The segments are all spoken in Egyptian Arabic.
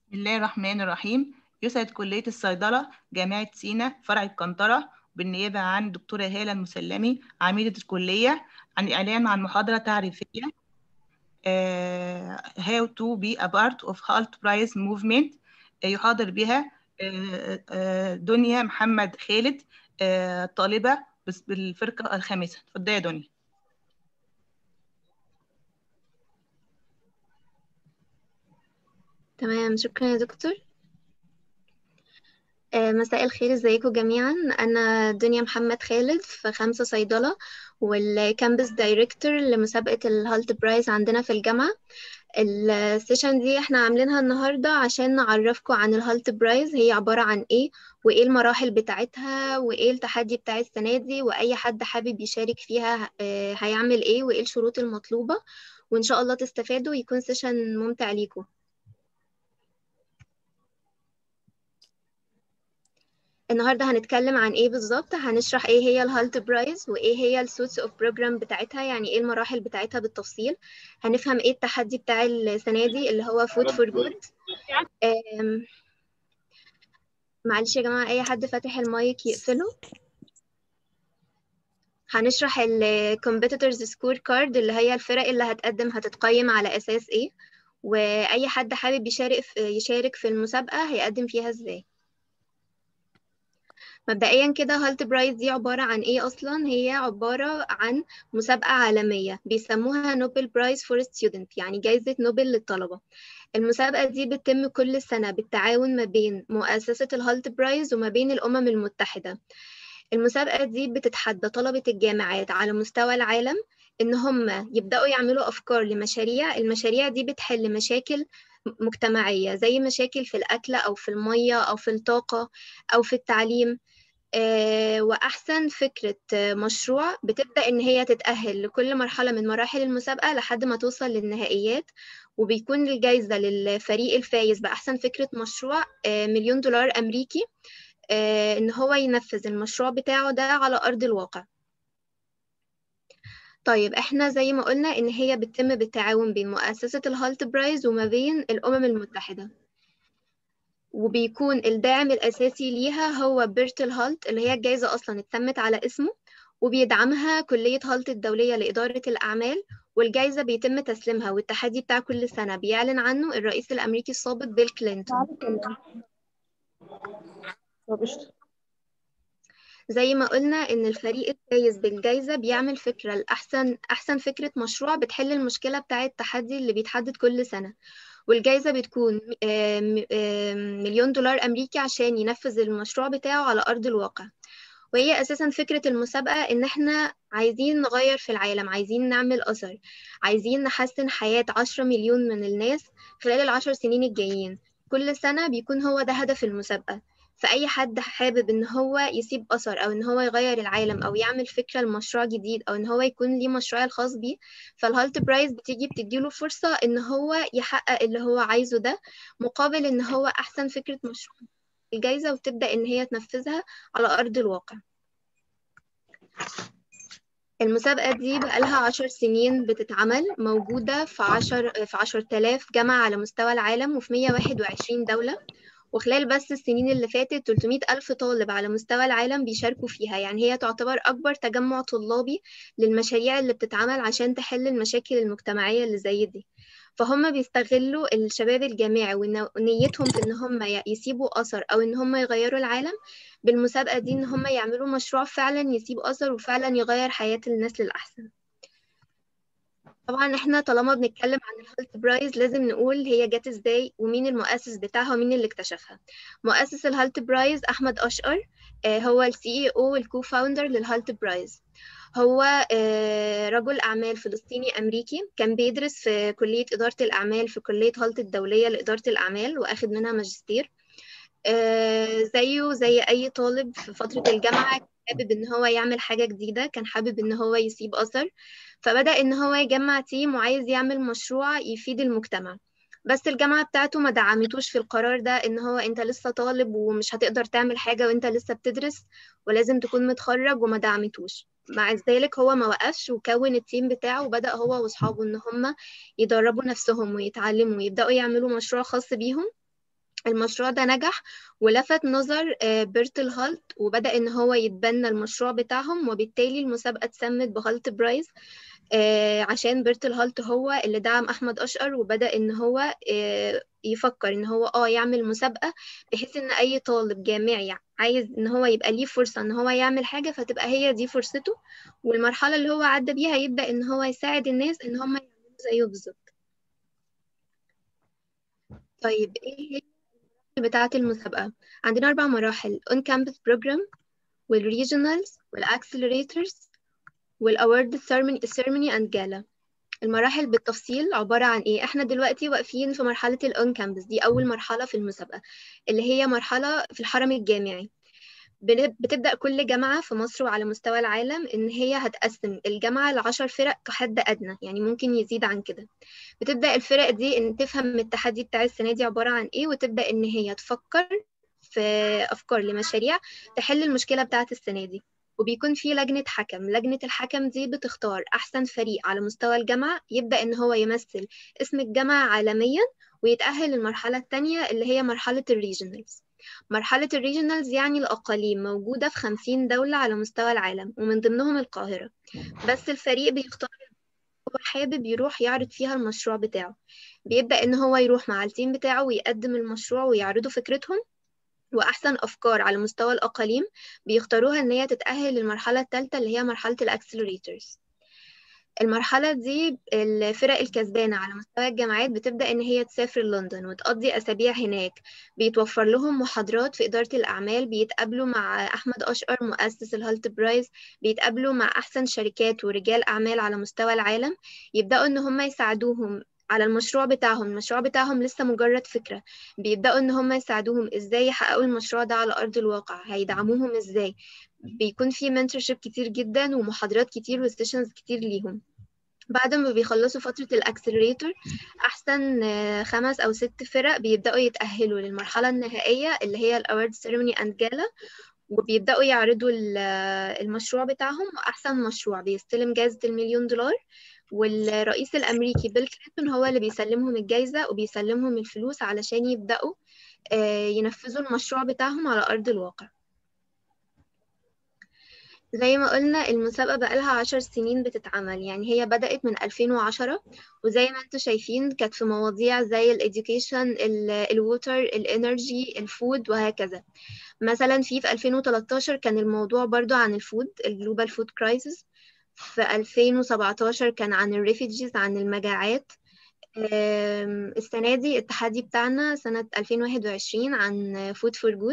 بسم الله الرحمن الرحيم يسعد كلية الصيدلة جامعة سينا فرع القنطرة بالنيابة عن الدكتورة هالة المسلمي عميدة الكلية عن الإعلان عن محاضرة تعريفية آه، How to be a part of Halt Prize Movement آه، يحاضر بها آه، آه، دنيا محمد خالد آه، طالبة بس- بالفرقة الخامسة اتفضلي يا دنيا تمام شكرا يا دكتور آه، مساء الخير ازيكم جميعا انا دنيا محمد خالد في خمسة صيدلة والكامبس دايركتور لمسابقة الهالت برايز عندنا في الجامعة السيشن دي احنا عاملينها النهاردة عشان نعرفكم عن الهالت برايز هي عبارة عن ايه وايه المراحل بتاعتها وايه التحدي بتاع السنة دي واي حد حابب يشارك فيها آه، هيعمل ايه وايه الشروط المطلوبة وان شاء الله تستفادوا ويكون سيشن ممتع ليكم النهارده هنتكلم عن ايه بالظبط هنشرح ايه هي الهالت برايز وايه هي السوتس اوف بروجرام بتاعتها يعني ايه المراحل بتاعتها بالتفصيل هنفهم ايه التحدي بتاع السنه دي اللي هو فود فور جود معلش يا جماعه اي حد فاتح المايك يقفله هنشرح ال competitors score card اللي هي الفرق اللي هتقدم هتتقيم على اساس ايه واي حد حابب يشارك في يشارك في المسابقه هيقدم فيها ازاي مبدئيا كده هالت برايز دي عبارة عن ايه اصلا هي عبارة عن مسابقة عالمية بيسموها نوبل برايز فور ستودنت يعني جايزة نوبل للطلبة المسابقة دي بتتم كل سنة بالتعاون ما بين مؤسسة الهالت برايز وما بين الأمم المتحدة المسابقة دي بتتحدى طلبة الجامعات على مستوى العالم إن هم يبدأوا يعملوا أفكار لمشاريع المشاريع دي بتحل مشاكل مجتمعية زي مشاكل في الأكل أو في المية أو في الطاقة أو في التعليم آه، وأحسن فكرة آه، مشروع بتبدأ إن هي تتأهل لكل مرحلة من مراحل المسابقة لحد ما توصل للنهائيات وبيكون الجايزة للفريق الفايز بأحسن فكرة مشروع آه، مليون دولار أمريكي آه، إن هو ينفذ المشروع بتاعه ده على أرض الواقع طيب احنا زي ما قلنا إن هي بتتم بالتعاون بين مؤسسة الهالت برايز وما بين الأمم المتحدة وبيكون الداعم الأساسي ليها هو بيرتل هالت اللي هي الجايزة أصلا اتسمت على اسمه وبيدعمها كلية هالت الدولية لإدارة الأعمال والجايزة بيتم تسليمها والتحدي بتاع كل سنة بيعلن عنه الرئيس الأمريكي السابق بيل كلينتون زي ما قلنا إن الفريق الفايز بالجايزة بيعمل فكرة الأحسن أحسن فكرة مشروع بتحل المشكلة بتاع التحدي اللي بيتحدد كل سنة والجايزة بتكون آم، آم، مليون دولار أمريكي عشان ينفذ المشروع بتاعه على أرض الواقع وهي أساسا فكرة المسابقة إن إحنا عايزين نغير في العالم عايزين نعمل أثر عايزين نحسن حياة عشرة مليون من الناس خلال العشر سنين الجايين كل سنة بيكون هو ده هدف المسابقة فأي حد حابب إن هو يسيب أثر أو إن هو يغير العالم أو يعمل فكرة لمشروع جديد أو إن هو يكون ليه مشروع الخاص بيه فالهالت برايز بتيجي بتديله فرصة إن هو يحقق اللي هو عايزه ده مقابل إن هو أحسن فكرة مشروع الجايزة وتبدأ إن هي تنفذها على أرض الواقع المسابقة دي بقالها عشر سنين بتتعمل موجودة في عشر في عشر تلاف جامعة على مستوى العالم وفي مية واحد وعشرين دولة وخلال بس السنين اللي فاتت 300 ألف طالب على مستوى العالم بيشاركوا فيها يعني هي تعتبر أكبر تجمع طلابي للمشاريع اللي بتتعمل عشان تحل المشاكل المجتمعية اللي زي دي فهم بيستغلوا الشباب الجامعي ون- ونيتهم في إن هم ي- يسيبوا أثر أو إن هم يغيروا العالم بالمسابقة دي إن هم يعملوا مشروع فعلا يسيب أثر وفعلا يغير حياة الناس للأحسن طبعا احنا طالما بنتكلم عن الهالت برايز لازم نقول هي جت ازاي ومين المؤسس بتاعها ومين اللي اكتشفها مؤسس الهالت برايز احمد اشقر آه، هو السي اي او والكو فاوندر للهالت برايز هو آه، رجل اعمال فلسطيني امريكي كان بيدرس في كلية ادارة الاعمال في كلية هالت الدولية لادارة الاعمال واخد منها ماجستير آه، زيه زي اي طالب في فترة الجامعة كان حابب ان هو يعمل حاجة جديدة كان حابب ان هو يسيب اثر فبدأ إن هو يجمع تيم وعايز يعمل مشروع يفيد المجتمع بس الجامعة بتاعته ما دعمتوش في القرار ده إن هو أنت لسه طالب ومش هتقدر تعمل حاجة وأنت لسه بتدرس ولازم تكون متخرج وما دعمتوش مع ذلك هو ما وقفش وكون التيم بتاعه وبدأ هو وأصحابه إن هم يدربوا نفسهم ويتعلموا ويبدأوا يعملوا مشروع خاص بيهم المشروع ده نجح ولفت نظر بيرتل هالت وبدأ إن هو يتبنى المشروع بتاعهم وبالتالي المسابقة اتسمت بهالت برايز عشان بيرتل هالت هو اللي دعم أحمد أشقر وبدأ إن هو يفكر إن هو آه يعمل مسابقة بحيث إن أي طالب جامعي عايز إن هو يبقى ليه فرصة إن هو يعمل حاجة فتبقى هي دي فرصته والمرحلة اللي هو عدى بيها يبدأ إن هو يساعد الناس إن هم يعملوا زيه بالظبط طيب إيه هي بتاعة المسابقة عندنا أربع مراحل on campus program والregionals والaccelerators والaward ceremony, ceremony and gala المراحل بالتفصيل عبارة عن إيه؟ إحنا دلوقتي واقفين في مرحلة الأون كامبس دي أول مرحلة في المسابقة اللي هي مرحلة في الحرم الجامعي بتبدأ كل جامعة في مصر وعلى مستوى العالم إن هي هتقسم الجامعة لعشر فرق كحد أدنى يعني ممكن يزيد عن كده بتبدأ الفرق دي إن تفهم التحدي بتاع السنة دي عبارة عن إيه وتبدأ إن هي تفكر في أفكار لمشاريع تحل المشكلة بتاعة السنة دي وبيكون في لجنة حكم لجنة الحكم دي بتختار أحسن فريق على مستوى الجامعة يبدأ إن هو يمثل اسم الجامعة عالميا ويتأهل للمرحلة التانية اللي هي مرحلة الريجنالز مرحلة الريجنالز يعني الأقاليم موجودة في خمسين دولة على مستوى العالم ومن ضمنهم القاهرة بس الفريق بيختار هو حابب يروح يعرض فيها المشروع بتاعه بيبدأ إن هو يروح مع التيم بتاعه ويقدم المشروع ويعرضوا فكرتهم وأحسن أفكار على مستوى الأقاليم بيختاروها إن هي تتأهل للمرحلة الثالثة اللي هي مرحلة الأكسلريتورز المرحلة دي الفرق الكسبانة على مستوى الجامعات بتبدأ إن هي تسافر لندن وتقضي أسابيع هناك بيتوفر لهم محاضرات في إدارة الأعمال بيتقابلوا مع أحمد أشقر مؤسس الهالت برايز بيتقابلوا مع أحسن شركات ورجال أعمال على مستوى العالم يبدأوا إن هم يساعدوهم على المشروع بتاعهم المشروع بتاعهم لسه مجرد فكرة بيبدأوا إن هم يساعدوهم إزاي يحققوا المشروع ده على أرض الواقع هيدعموهم إزاي بيكون في منتورشيب كتير جدا ومحاضرات كتير وسيشنز كتير ليهم بعد ما بيخلصوا فترة الأكسلريتور أحسن خمس أو ست فرق بيبدأوا يتأهلوا للمرحلة النهائية اللي هي الأورد سيرموني أند جالا وبيبدأوا يعرضوا المشروع بتاعهم وأحسن مشروع بيستلم جائزة المليون دولار والرئيس الأمريكي بيل كلينتون هو اللي بيسلمهم الجايزة وبيسلمهم الفلوس علشان يبدأوا ينفذوا المشروع بتاعهم على أرض الواقع زي ما قلنا المسابقة بقالها عشر سنين بتتعمل يعني هي بدأت من 2010 وزي ما انتم شايفين كانت في مواضيع زي الإديوكيشن الووتر الإنرجي الفود وهكذا مثلا في في 2013 كان الموضوع برضو عن الفود الجلوبال فود كرايسيس في 2017 كان عن الريفيجيز عن المجاعات السنة دي التحدي بتاعنا سنة 2021 عن فود فور جود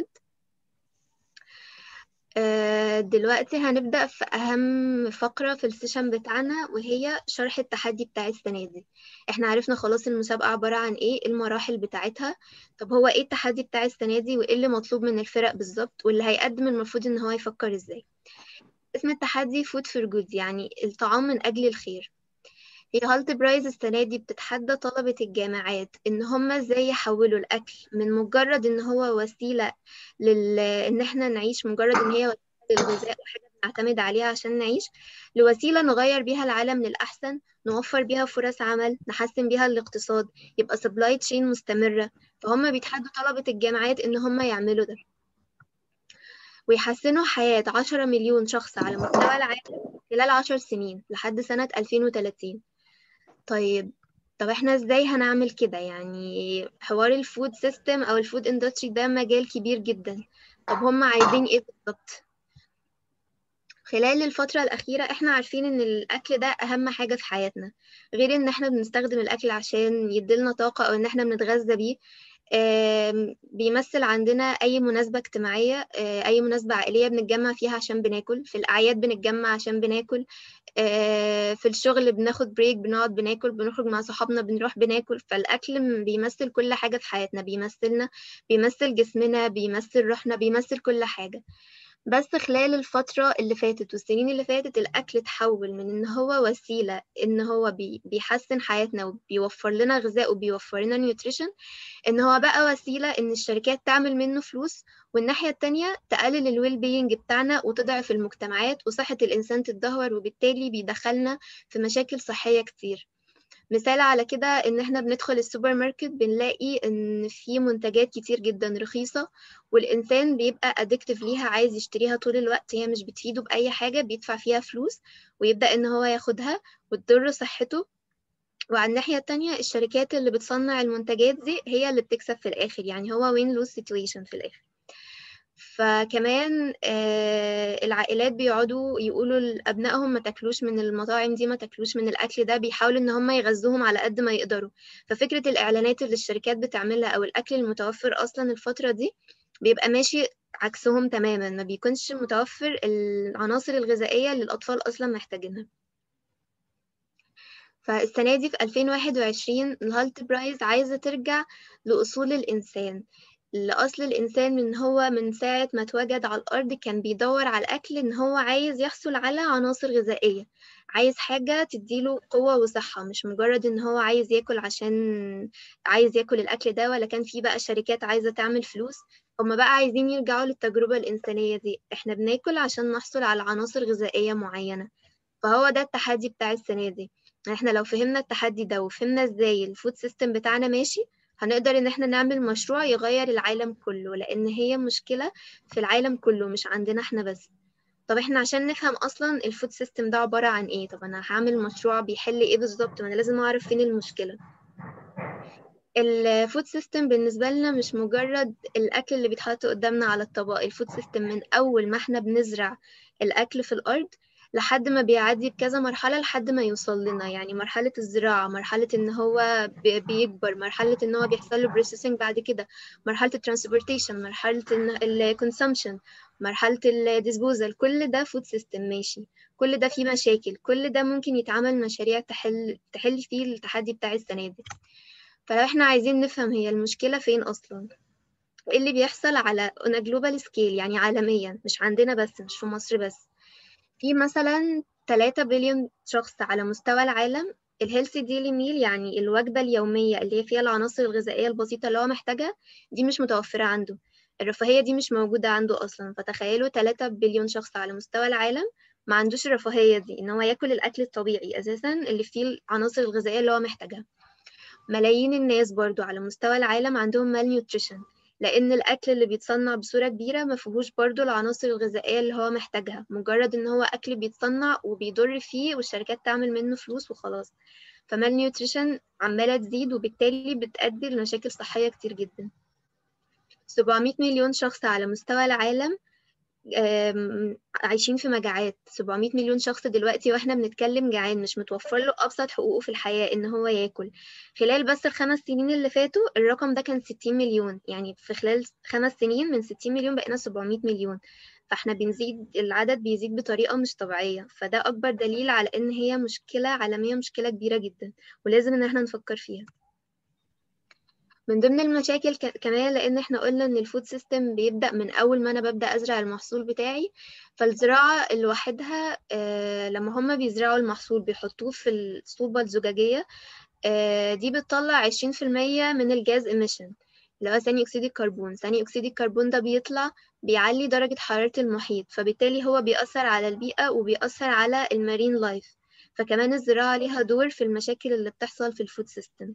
دلوقتي هنبدأ في أهم فقرة في السيشن بتاعنا وهي شرح التحدي بتاع السنة دي احنا عرفنا خلاص المسابقة عبارة عن ايه المراحل بتاعتها طب هو ايه التحدي بتاع السنة دي وايه اللي مطلوب من الفرق بالظبط واللي هيقدم المفروض ان هو يفكر ازاي اسم التحدي فود فور جود يعني الطعام من أجل الخير هي هالت برايز السنة دي بتتحدى طلبة الجامعات إن هما إزاي يحولوا الأكل من مجرد إن هو وسيلة لل... إن إحنا نعيش مجرد إن هي وسيلة للغذاء وحاجة بنعتمد عليها عشان نعيش لوسيلة نغير بيها العالم للأحسن نوفر بيها فرص عمل نحسن بيها الاقتصاد يبقى سبلاي تشين مستمرة فهم بيتحدوا طلبة الجامعات إن هما يعملوا ده ويحسنوا حياة عشرة مليون شخص على مستوى العالم خلال عشر سنين لحد سنة 2030 طيب طب احنا ازاي هنعمل كده يعني حوار الفود سيستم او الفود اندستري ده مجال كبير جدا طب هم عايزين ايه بالظبط خلال الفترة الأخيرة احنا عارفين ان الأكل ده أهم حاجة في حياتنا غير ان احنا بنستخدم الأكل عشان يديلنا طاقة او ان احنا بنتغذى بيه بيمثل عندنا أي مناسبة اجتماعية أي مناسبة عائلية بنتجمع فيها عشان بناكل في الأعياد بنتجمع عشان بناكل في الشغل بناخد بريك بنقعد بناكل بنخرج مع صحابنا بنروح بناكل فالأكل بيمثل كل حاجة في حياتنا بيمثلنا بيمثل جسمنا بيمثل روحنا بيمثل كل حاجة بس خلال الفترة اللي فاتت والسنين اللي فاتت الأكل اتحول من إن هو وسيلة إن هو بي بيحسن حياتنا وبيوفر لنا غذاء وبيوفر لنا نيوتريشن إن هو بقى وسيلة إن الشركات تعمل منه فلوس والناحية التانية تقلل الويل بينج بتاعنا وتضعف المجتمعات وصحة الإنسان تتدهور وبالتالي بيدخلنا في مشاكل صحية كتير مثال على كده ان احنا بندخل السوبر ماركت بنلاقي ان في منتجات كتير جدا رخيصة والانسان بيبقى ادكتيف ليها عايز يشتريها طول الوقت هي مش بتفيده باي حاجة بيدفع فيها فلوس ويبدأ ان هو ياخدها وتضر صحته وعلى الناحية التانية الشركات اللي بتصنع المنتجات دي هي اللي بتكسب في الآخر يعني هو وين لوز سيتويشن في الآخر فكمان آه العائلات بيقعدوا يقولوا لأبنائهم ما تاكلوش من المطاعم دي ما تاكلوش من الأكل ده بيحاولوا إن هم يغذوهم على قد ما يقدروا ففكرة الإعلانات اللي الشركات بتعملها أو الأكل المتوفر أصلا الفترة دي بيبقى ماشي عكسهم تماما ما بيكونش متوفر العناصر الغذائية اللي الأطفال أصلا محتاجينها فالسنة دي في 2021 الهالت برايز عايزة ترجع لأصول الإنسان لأصل الإنسان من هو من ساعة ما اتوجد على الأرض كان بيدور على الأكل إن هو عايز يحصل على عناصر غذائية عايز حاجة تديله قوة وصحة مش مجرد إن هو عايز ياكل عشان عايز ياكل الأكل ده ولا كان في بقى شركات عايزة تعمل فلوس هما بقى عايزين يرجعوا للتجربة الإنسانية دي إحنا بناكل عشان نحصل على عناصر غذائية معينة فهو ده التحدي بتاع السنة دي احنا لو فهمنا التحدي ده وفهمنا ازاي الفود سيستم بتاعنا ماشي هنقدر ان احنا نعمل مشروع يغير العالم كله لان هي مشكلة في العالم كله مش عندنا احنا بس طب احنا عشان نفهم اصلا الفود سيستم ده عبارة عن ايه طب انا هعمل مشروع بيحل ايه بالظبط ما انا لازم اعرف فين المشكلة الفود سيستم بالنسبة لنا مش مجرد الأكل اللي بيتحط قدامنا على الطبق الفود سيستم من أول ما احنا بنزرع الأكل في الأرض لحد ما بيعدي بكذا مرحلة لحد ما يوصل لنا يعني مرحلة الزراعة مرحلة إن هو بيكبر مرحلة إن هو بيحصل له processing بعد كده مرحلة الترانسبورتيشن مرحلة الكونسومشن مرحلة الديسبوزال كل ده فود سيستم ماشي كل ده فيه مشاكل كل ده ممكن يتعمل مشاريع تحل تحل فيه التحدي بتاع السنة دي فلو احنا عايزين نفهم هي المشكلة فين أصلا وايه اللي بيحصل على on a global scale يعني عالميا مش عندنا بس مش في مصر بس في مثلا 3 بليون شخص على مستوى العالم الهيلثي ديلي ميل يعني الوجبة اليومية اللي هي فيها العناصر الغذائية البسيطة اللي هو محتاجها دي مش متوفرة عنده الرفاهية دي مش موجودة عنده أصلا فتخيلوا 3 بليون شخص على مستوى العالم ما عندوش الرفاهية دي إن هو ياكل الأكل الطبيعي أساسا اللي فيه العناصر الغذائية اللي هو محتاجها ملايين الناس برضو على مستوى العالم عندهم مال نيوتريشن لأن الأكل اللي بيتصنع بصورة كبيرة مفيهوش برضو العناصر الغذائية اللي هو محتاجها مجرد إن هو أكل بيتصنع وبيضر فيه والشركات تعمل منه فلوس وخلاص فمال نيوتريشن عمالة تزيد وبالتالي بتؤدي لمشاكل صحية كتير جدا 700 مليون شخص على مستوى العالم عايشين في مجاعات 700 مليون شخص دلوقتي واحنا بنتكلم جعان مش متوفر له ابسط حقوقه في الحياه ان هو ياكل خلال بس الخمس سنين اللي فاتوا الرقم ده كان 60 مليون يعني في خلال خمس سنين من 60 مليون بقينا 700 مليون فاحنا بنزيد العدد بيزيد بطريقه مش طبيعيه فده اكبر دليل على ان هي مشكله عالميه مشكله كبيره جدا ولازم ان احنا نفكر فيها من ضمن المشاكل كمان لان احنا قلنا ان الفود سيستم بيبدا من اول ما انا ببدا ازرع المحصول بتاعي فالزراعه لوحدها آه لما هم بيزرعوا المحصول بيحطوه في الصوبه الزجاجيه آه دي بتطلع 20% من الجاز ايميشن اللي هو ثاني اكسيد الكربون ثاني اكسيد الكربون ده بيطلع بيعلي درجه حراره المحيط فبالتالي هو بيأثر على البيئه وبيأثر على المارين لايف فكمان الزراعه ليها دور في المشاكل اللي بتحصل في الفود سيستم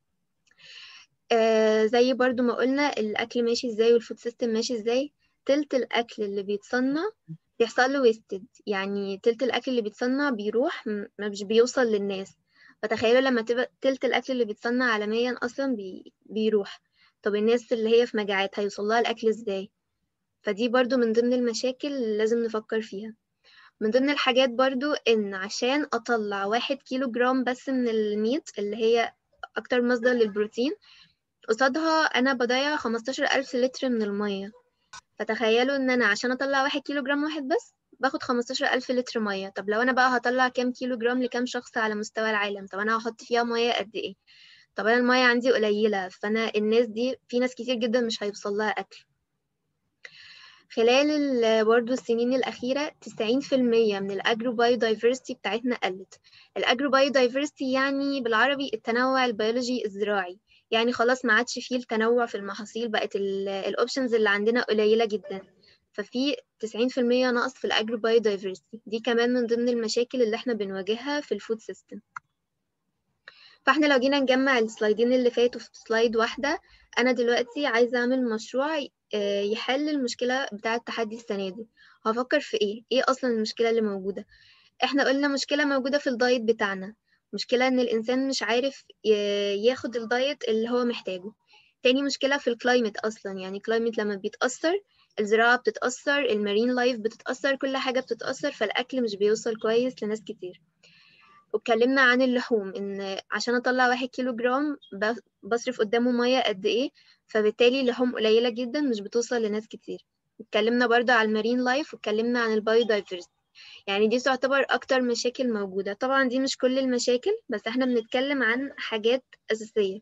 آه زي برضو ما قلنا الأكل ماشي ازاي والفود سيستم ماشي ازاي تلت الأكل اللي بيتصنع بيحصل له ويستد يعني تلت الأكل اللي بيتصنع بيروح مش بيوصل للناس فتخيلوا لما تبقى تلت الأكل اللي بيتصنع عالميا أصلا بي بيروح طب الناس اللي هي في مجاعات هيوصل لها الأكل ازاي فدي برضو من ضمن المشاكل اللي لازم نفكر فيها من ضمن الحاجات برضو إن عشان أطلع واحد كيلو جرام بس من الميت اللي هي أكتر مصدر للبروتين قصادها أنا بضيع خمستاشر ألف لتر من المية فتخيلوا إن أنا عشان أطلع واحد كيلو جرام واحد بس باخد خمستاشر ألف لتر مية طب لو أنا بقى هطلع كام كيلو جرام لكام شخص على مستوى العالم طب أنا هحط فيها مية قد إيه طب أنا المية عندي قليلة فأنا الناس دي في ناس كتير جدا مش هيوصل لها أكل خلال برضو السنين الأخيرة 90% من الأجرو بايو دايفرستي بتاعتنا قلت الأجرو بايو دايفرستي يعني بالعربي التنوع البيولوجي الزراعي يعني خلاص ما عادش فيه التنوع في المحاصيل بقت الاوبشنز اللي عندنا قليلة جدا ففي 90% نقص في الأجرو بايو دايفرستي دي كمان من ضمن المشاكل اللي احنا بنواجهها في الفود سيستم فاحنا لو جينا نجمع السلايدين اللي فاتوا في سلايد واحدة أنا دلوقتي عايزة أعمل مشروع يحل المشكلة بتاعة تحدي السنة دي هفكر في إيه؟ إيه أصلا المشكلة اللي موجودة؟ إحنا قلنا مشكلة موجودة في الدايت بتاعنا مشكلة إن الإنسان مش عارف ياخد الدايت اللي هو محتاجه تاني مشكلة في الكلايمت أصلا يعني كلايمت لما بيتأثر الزراعة بتتأثر المارين لايف بتتأثر كل حاجة بتتأثر فالأكل مش بيوصل كويس لناس كتير واتكلمنا عن اللحوم ان عشان اطلع واحد كيلو جرام بصرف قدامه ميه قد ايه فبالتالي اللحوم قليله جدا مش بتوصل لناس كتير اتكلمنا برضه على المارين لايف واتكلمنا عن البايودايفرستي يعني دي تعتبر اكتر مشاكل موجوده طبعا دي مش كل المشاكل بس احنا بنتكلم عن حاجات اساسيه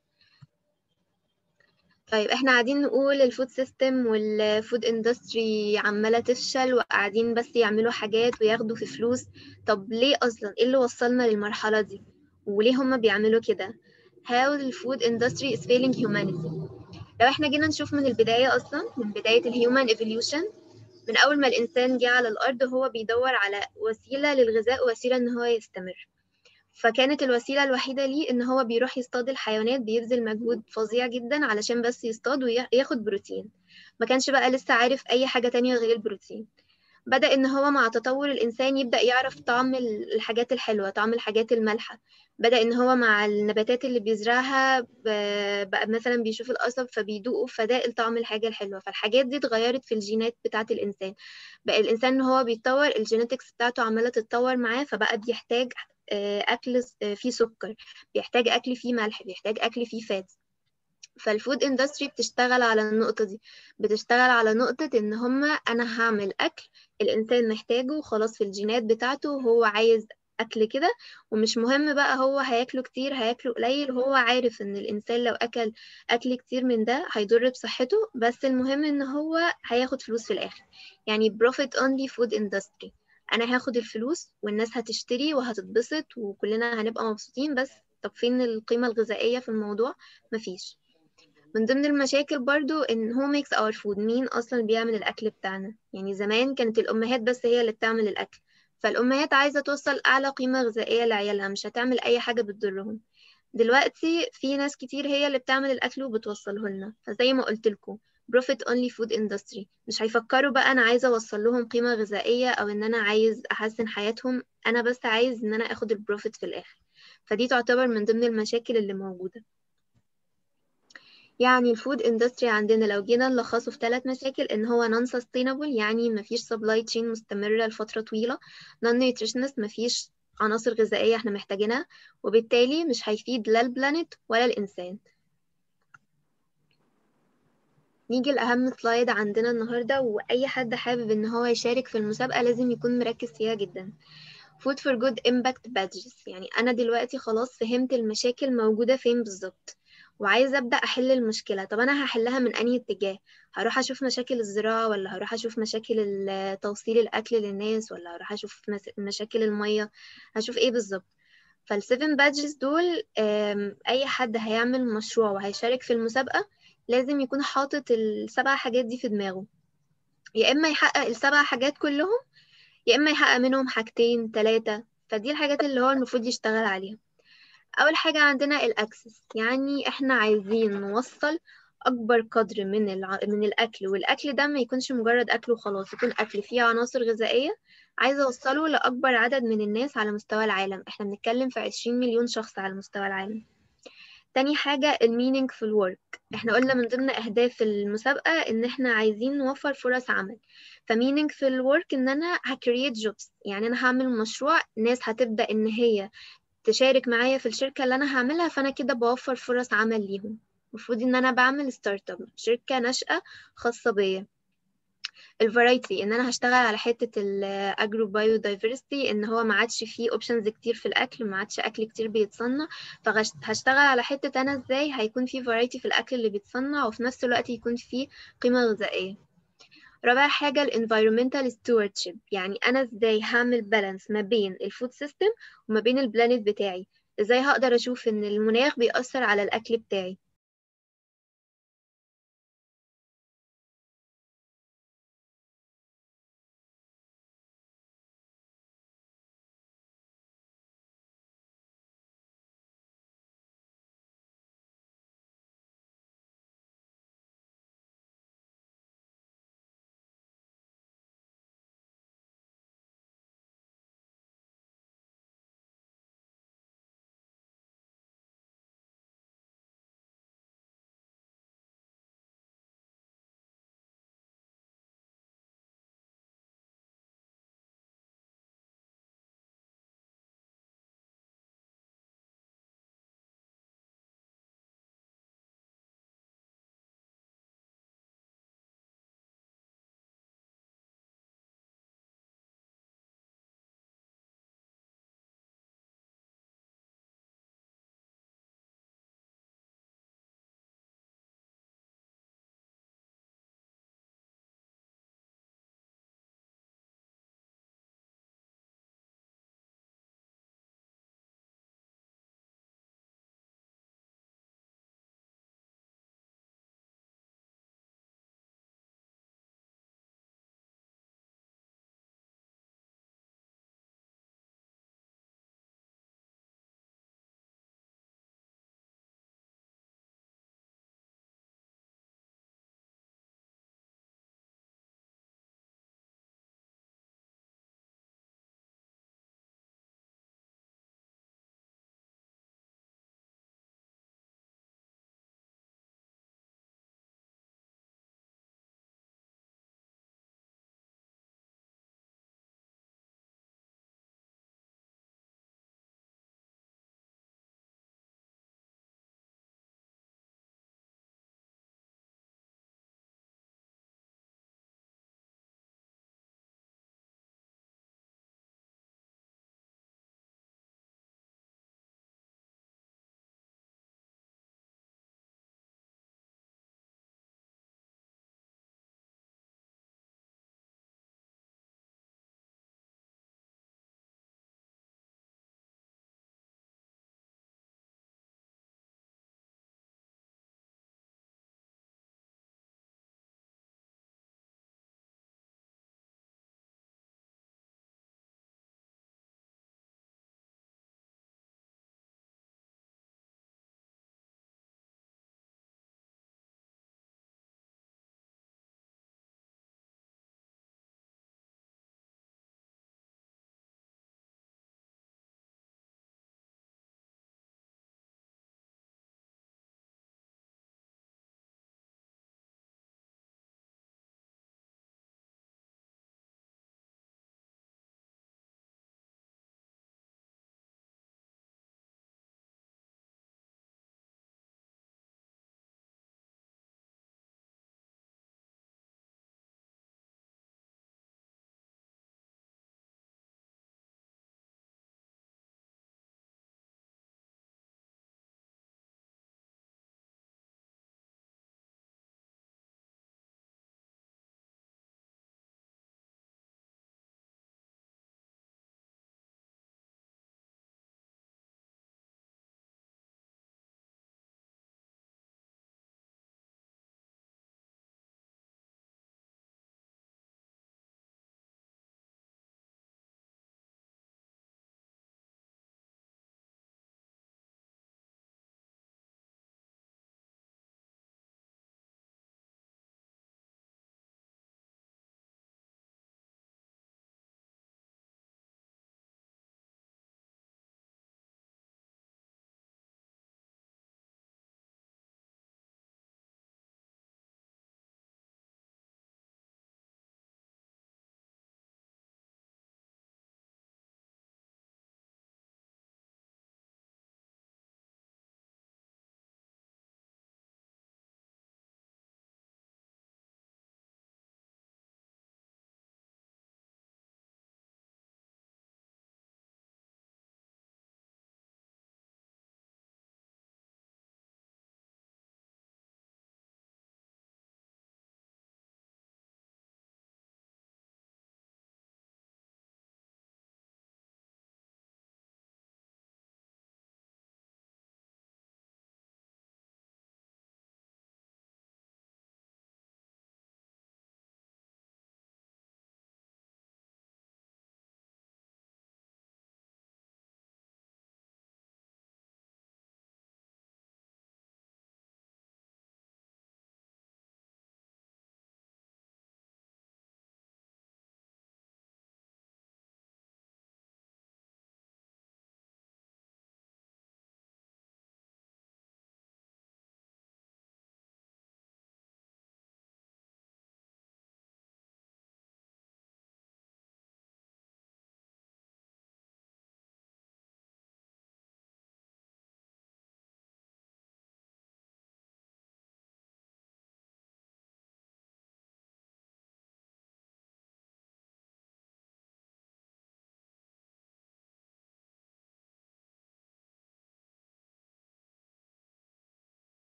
طيب احنا قاعدين نقول الفود سيستم والفود اندستري عمالة تفشل وقاعدين بس يعملوا حاجات وياخدوا في فلوس طب ليه اصلا ايه اللي وصلنا للمرحلة دي وليه هما بيعملوا كده how the food industry is failing humanity لو احنا جينا نشوف من البداية اصلا من بداية الهيومن evolution من اول ما الانسان جه على الارض هو بيدور على وسيلة للغذاء ووسيلة ان هو يستمر فكانت الوسيلة الوحيدة ليه إن هو بيروح يصطاد الحيوانات بيبذل مجهود فظيع جدا علشان بس يصطاد وياخد بروتين ما كانش بقى لسه عارف أي حاجة تانية غير البروتين بدأ إن هو مع تطور الإنسان يبدأ يعرف طعم الحاجات الحلوة طعم الحاجات المالحة بدأ إن هو مع النباتات اللي بيزرعها بقى مثلا بيشوف القصب فبيدوقه فده طعم الحاجة الحلوة فالحاجات دي اتغيرت في الجينات بتاعة الإنسان بقى الإنسان إن هو بيتطور الجينيتكس بتاعته عمالة تتطور معاه فبقى بيحتاج اكل فيه سكر بيحتاج اكل فيه ملح بيحتاج اكل فيه فات فالفود اندستري بتشتغل على النقطة دي بتشتغل على نقطة ان هما انا هعمل اكل الانسان محتاجه وخلاص في الجينات بتاعته وهو عايز اكل كده ومش مهم بقى هو هياكله كتير هياكله قليل هو عارف ان الانسان لو اكل اكل كتير من ده هيضر بصحته بس المهم ان هو هياخد فلوس في الاخر يعني profit only food industry انا هاخد الفلوس والناس هتشتري وهتتبسط وكلنا هنبقى مبسوطين بس طب فين القيمة الغذائية في الموضوع مفيش من ضمن المشاكل برضو ان هو makes our food مين اصلا بيعمل الاكل بتاعنا يعني زمان كانت الامهات بس هي اللي بتعمل الاكل فالامهات عايزة توصل اعلى قيمة غذائية لعيالها مش هتعمل اي حاجة بتضرهم دلوقتي في ناس كتير هي اللي بتعمل الاكل وبتوصله لنا فزي ما قلت لكم profit only food industry مش هيفكروا بقى انا عايزه اوصل لهم قيمه غذائيه او ان انا عايز احسن حياتهم انا بس عايز ان انا اخد البروفيت في الاخر فدي تعتبر من ضمن المشاكل اللي موجوده يعني الفود اندستري عندنا لو جينا نلخصه في ثلاث مشاكل ان هو non sustainable يعني مفيش supply chain مستمره لفتره طويله non nutritionist مفيش عناصر غذائيه احنا محتاجينها وبالتالي مش هيفيد لا البلانيت ولا الانسان نيجي لأهم سلايد عندنا النهاردة وأي حد حابب إن هو يشارك في المسابقة لازم يكون مركز فيها جدا Food for Good Impact Badges يعني أنا دلوقتي خلاص فهمت المشاكل موجودة فين بالظبط وعايزة أبدأ أحل المشكلة طب أنا هحلها من أنهي اتجاه هروح أشوف مشاكل الزراعة ولا هروح أشوف مشاكل توصيل الأكل للناس ولا هروح أشوف مشاكل المية هشوف إيه بالظبط فالسيفن بادجز دول أي حد هيعمل مشروع وهيشارك في المسابقة لازم يكون حاطط السبع حاجات دي في دماغه يا إما يحقق السبع حاجات كلهم يا إما يحقق منهم حاجتين تلاتة فدي الحاجات اللي هو المفروض يشتغل عليها أول حاجة عندنا الأكسس يعني إحنا عايزين نوصل أكبر قدر من الع... من الأكل والأكل ده ما يكونش مجرد أكل وخلاص يكون أكل فيه عناصر غذائية عايزة أوصله لأكبر عدد من الناس على مستوى العالم إحنا بنتكلم في عشرين مليون شخص على مستوى العالم تاني حاجة المينينج في الورك احنا قلنا من ضمن أهداف المسابقة إن احنا عايزين نوفر فرص عمل فمينينج في الورك إن أنا هكريت جوبز يعني أنا هعمل مشروع ناس هتبدأ إن هي تشارك معايا في الشركة اللي أنا هعملها فأنا كده بوفر فرص عمل ليهم المفروض إن أنا بعمل ستارت اب شركة ناشئة خاصة بيا الفرايتي ان انا هشتغل على حته الاجرو بايو دايفرستي ان هو ما عادش فيه اوبشنز كتير في الاكل ما عادش اكل كتير بيتصنع فهشتغل على حته انا ازاي هيكون في فرايتي في الاكل اللي بيتصنع وفي نفس الوقت يكون فيه قيمه غذائيه رابع حاجة ال environmental stewardship يعني أنا إزاي هعمل بالانس ما بين الفود سيستم وما بين البلانيت بتاعي إزاي هقدر أشوف إن المناخ بيأثر على الأكل بتاعي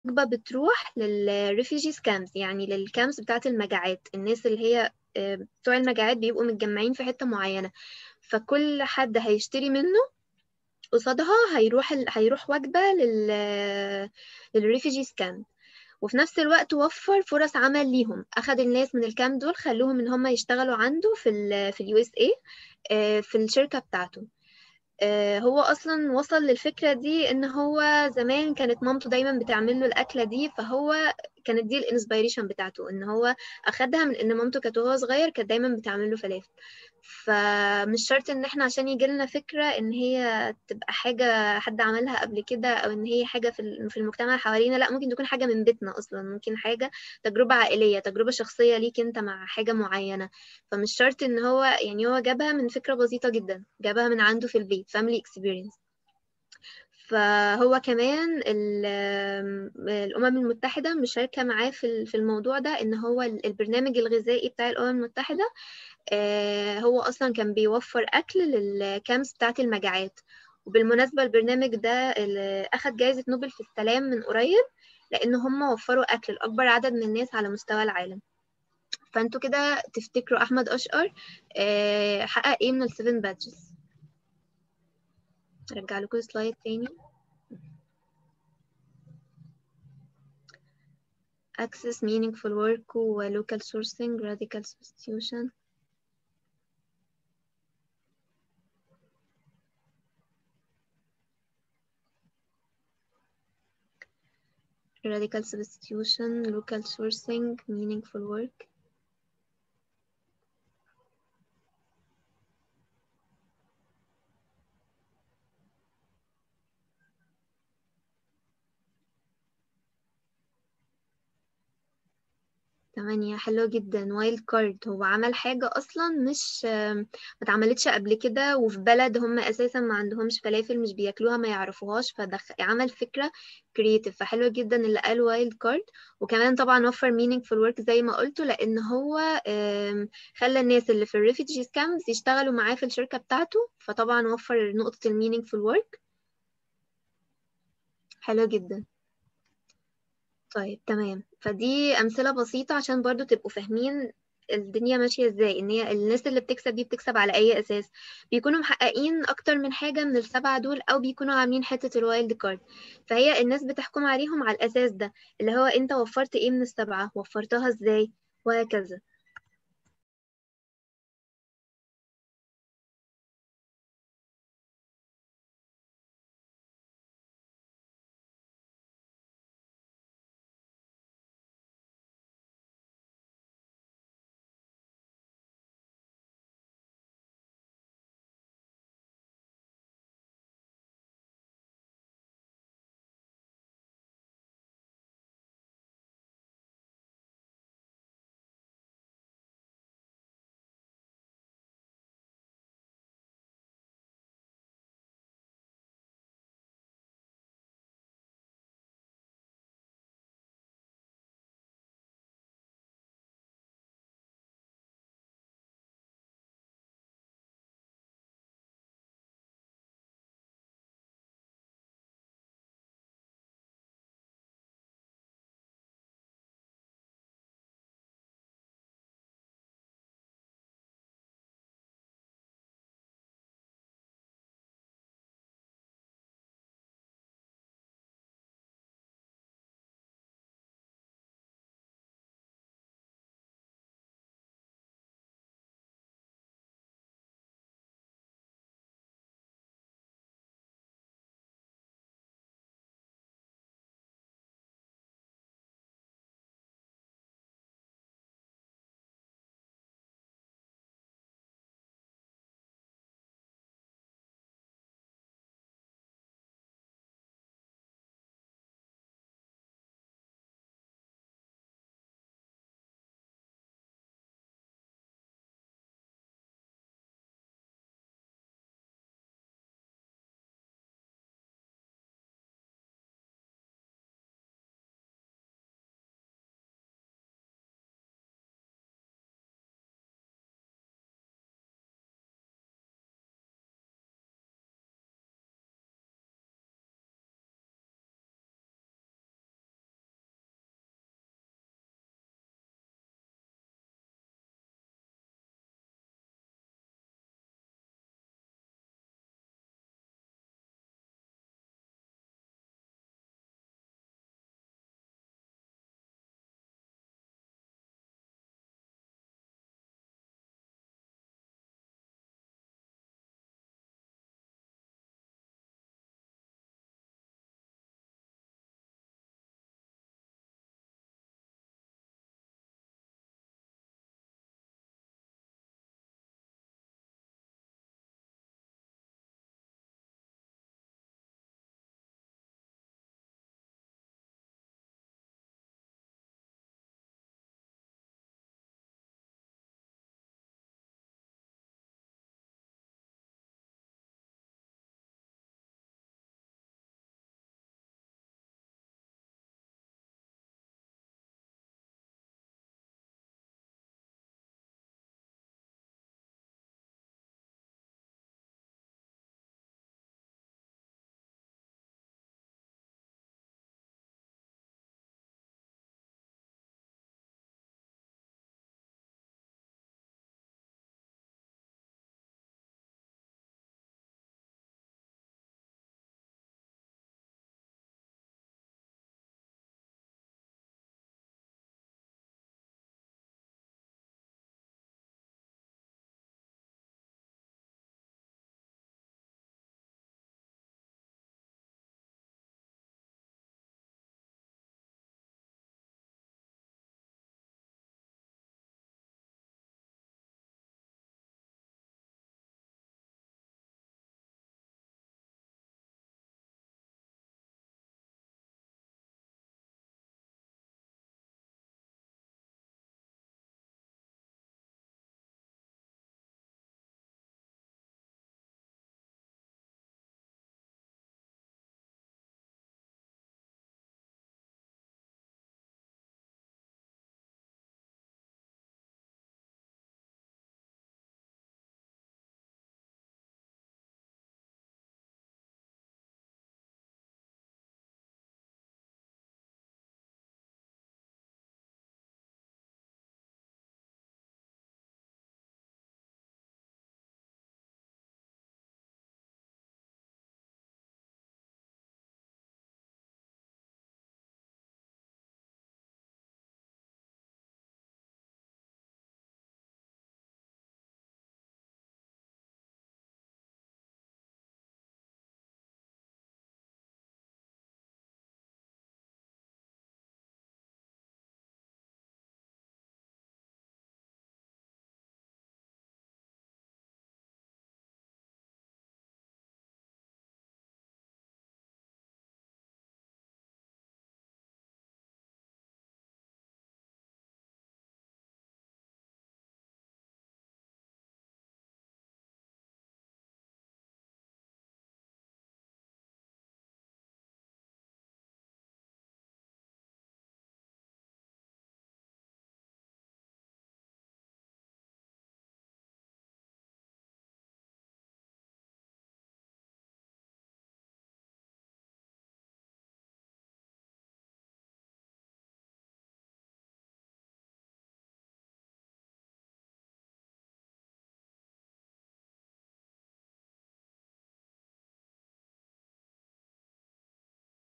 وجبة بتروح للريفيجيز كامبس يعني للكامبس بتاعت المجاعات الناس اللي هي آه، بتوع المجاعات بيبقوا متجمعين في حتة معينة فكل حد هيشتري منه قصادها هيروح ال... هيروح وجبة لل للريفيجيز كامب وفي نفس الوقت وفر فرص عمل ليهم أخد الناس من الكامب دول خلوهم إن هم يشتغلوا عنده في ال في اليو اس اي في الشركة بتاعته آه، هو اصلا وصل للفكره دي ان هو زمان كانت مامته دايما بتعمل له الاكله دي فهو كانت دي الانسبيريشن بتاعته ان هو اخدها من ان مامته كانت وهو صغير كانت دايما بتعمل له فلافل فمش شرط ان احنا عشان يجي لنا فكره ان هي تبقى حاجه حد عملها قبل كده او ان هي حاجه في ال- في المجتمع حوالينا لا ممكن تكون حاجه من بيتنا اصلا ممكن حاجه تجربه عائليه تجربه شخصيه ليك انت مع حاجه معينه فمش شرط ان هو يعني هو جابها من فكرة بسيطة جدا جابها من عنده في البيت family experience فهو كمان ال- الأمم المتحدة مشاركة معاه في ال- في الموضوع ده إن هو ال- البرنامج الغذائي بتاع الأمم المتحدة آه، هو أصلا كان بيوفر أكل للكامس بتاعة المجاعات وبالمناسبة البرنامج ده اللي أخد جائزة نوبل في السلام من قريب لأن هم وفروا أكل لأكبر عدد من الناس على مستوى العالم فانتوا كده تفتكروا احمد اشقر آه، حقق ايه من السيفن بادجز ارجع لكم سلايد تاني access meaningful work و local sourcing radical substitution radical substitution local sourcing meaningful work تمانية حلوة جدا وايلد كارد هو عمل حاجة أصلا مش ما اتعملتش قبل كده وفي بلد هم أساسا ما عندهمش فلافل مش بياكلوها ما يعرفوهاش فدخل عمل فكرة كرييتيف فحلوة جدا اللي قال وايلد كارد وكمان طبعا وفر meaningful work زي ما قلته لأن هو آم، خلى الناس اللي في الريفيجيز كامبس يشتغلوا معاه في الشركة بتاعته فطبعا وفر نقطة المينينجفul work حلوة جدا طيب تمام فدي أمثلة بسيطة عشان برضو تبقوا فاهمين الدنيا ماشية ازاي ان هي الناس اللي بتكسب دي بتكسب على اي اساس بيكونوا محققين اكتر من حاجة من السبعة دول او بيكونوا عاملين حتة الوايلد كارد فهي الناس بتحكم عليهم على الاساس ده اللي هو انت وفرت ايه من السبعة وفرتها ازاي وهكذا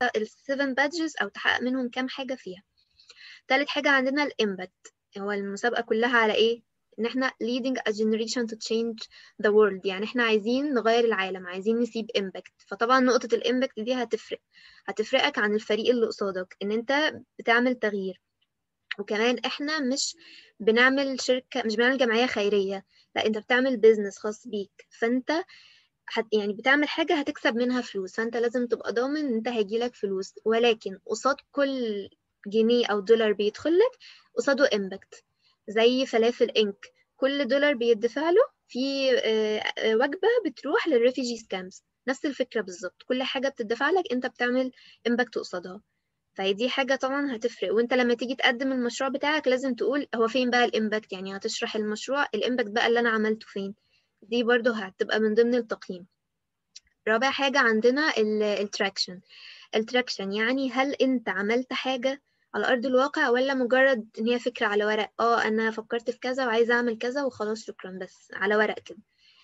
السيفن بادجز او تحقق منهم كام حاجه فيها تالت حاجه عندنا الامباكت هو المسابقه كلها على ايه ان احنا leading a generation to change the world يعني احنا عايزين نغير العالم عايزين نسيب impact فطبعا نقطة الامباكت دي هتفرق هتفرقك عن الفريق اللي قصادك ان انت بتعمل تغيير وكمان احنا مش بنعمل شركة مش بنعمل جمعية خيرية لا انت بتعمل بيزنس خاص بيك فانت هت يعني بتعمل حاجة هتكسب منها فلوس فانت لازم تبقى ضامن ان انت هيجيلك فلوس ولكن قصاد كل جنيه او دولار بيدخلك قصاده امباكت زي فلافل انك كل دولار بيدفع له في وجبة بتروح للريفيجي سكامز نفس الفكرة بالظبط كل حاجة بتدفع لك انت بتعمل امباكت قصادها فهي دي حاجة طبعا هتفرق وانت لما تيجي تقدم المشروع بتاعك لازم تقول هو فين بقى الامباكت يعني هتشرح المشروع الامباكت بقى اللي انا عملته فين دي برضو هتبقى من ضمن التقييم رابع حاجة عندنا التراكشن التراكشن يعني هل انت عملت حاجة على أرض الواقع ولا مجرد إن هي فكرة على ورق اه أنا فكرت في كذا وعايزة أعمل كذا وخلاص شكرا بس على ورق كده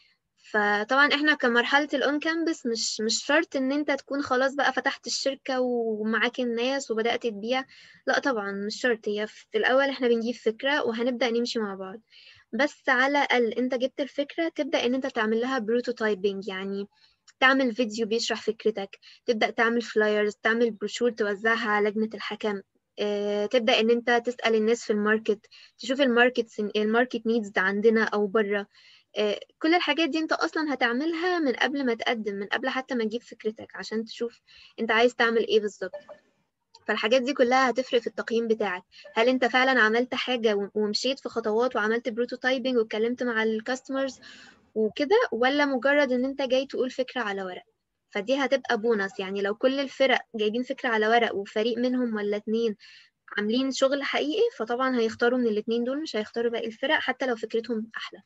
فطبعا احنا كمرحلة الأون كامبس مش مش شرط إن أنت تكون خلاص بقى فتحت الشركة ومعاك الناس وبدأت تبيع لا طبعا مش شرط هي في الأول احنا بنجيب فكرة وهنبدأ نمشي مع بعض بس على الأقل أنت جبت الفكرة تبدأ إن أنت تعمل لها بروتوتايبنج يعني تعمل فيديو بيشرح فكرتك تبدأ تعمل فلايرز تعمل بروشور توزعها على لجنة الحكم تبدأ إن أنت تسأل الناس في الماركت تشوف الماركت الماركت نيدز عندنا أو بره كل الحاجات دي أنت أصلا هتعملها من قبل ما تقدم من قبل حتى ما تجيب فكرتك عشان تشوف أنت عايز تعمل إيه بالظبط فالحاجات دي كلها هتفرق في التقييم بتاعك هل انت فعلا عملت حاجة ومشيت في خطوات وعملت بروتوتايبنج واتكلمت مع الكاستمرز وكده ولا مجرد ان انت جاي تقول فكرة على ورق فدي هتبقى بونص يعني لو كل الفرق جايبين فكرة على ورق وفريق منهم ولا اتنين عاملين شغل حقيقي فطبعا هيختاروا من الاتنين دول مش هيختاروا باقي الفرق حتى لو فكرتهم أحلى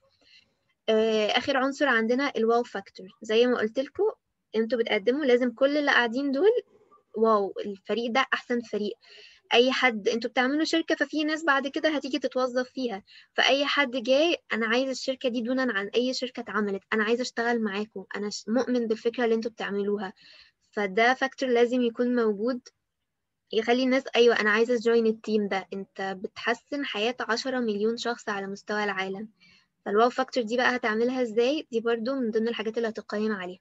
آخر عنصر عندنا الواو فاكتور زي ما قلت لكم انتوا بتقدموا لازم كل اللي قاعدين دول واو الفريق ده أحسن فريق اي حد انتوا بتعملوا شركه ففي ناس بعد كده هتيجي تتوظف فيها فاي حد جاي انا عايز الشركه دي دونا عن اي شركه اتعملت انا عايز اشتغل معاكم انا مؤمن بالفكره اللي انتوا بتعملوها فده فاكتور لازم يكون موجود يخلي الناس ايوه انا عايزه اجوين التيم ده انت بتحسن حياه عشرة مليون شخص على مستوى العالم فالواو فاكتور دي بقى هتعملها ازاي دي برضو من ضمن الحاجات اللي هتقيم عليها